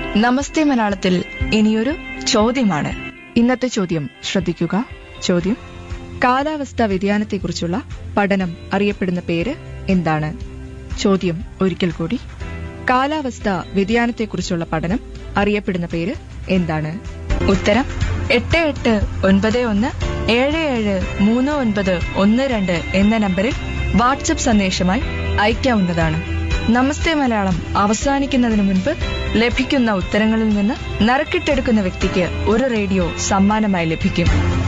നമസ്തേ മലയാളത്തിൽ ഇനിയൊരു ചോദ്യമാണ് ഇന്നത്തെ ചോദ്യം ശ്രദ്ധിക്കുക ചോദ്യം കാലാവസ്ഥാ വ്യതിയാനത്തെക്കുറിച്ചുള്ള പഠനം അറിയപ്പെടുന്ന പേര് എന്താണ് ചോദ്യം ഒരിക്കൽ കൂടി കാലാവസ്ഥാ വ്യതിയാനത്തെക്കുറിച്ചുള്ള പഠനം അറിയപ്പെടുന്ന പേര് എന്താണ് ഉത്തരം എട്ട് എട്ട് ഒൻപത് ഒന്ന് ഏഴ് ഏഴ് മൂന്ന് ഒൻപത് ഒന്ന് രണ്ട് എന്ന നമ്പറിൽ വാട്സപ്പ് സന്ദേശമായി അയക്കാവുന്നതാണ് നമസ്തേ മലയാളം അവസാനിക്കുന്നതിന് മുൻപ് ലഭിക്കുന്ന ഉത്തരങ്ങളിൽ നിന്ന് നറുക്കിട്ടെടുക്കുന്ന വ്യക്തിക്ക് ഒരു റേഡിയോ സമ്മാനമായി ലഭിക്കും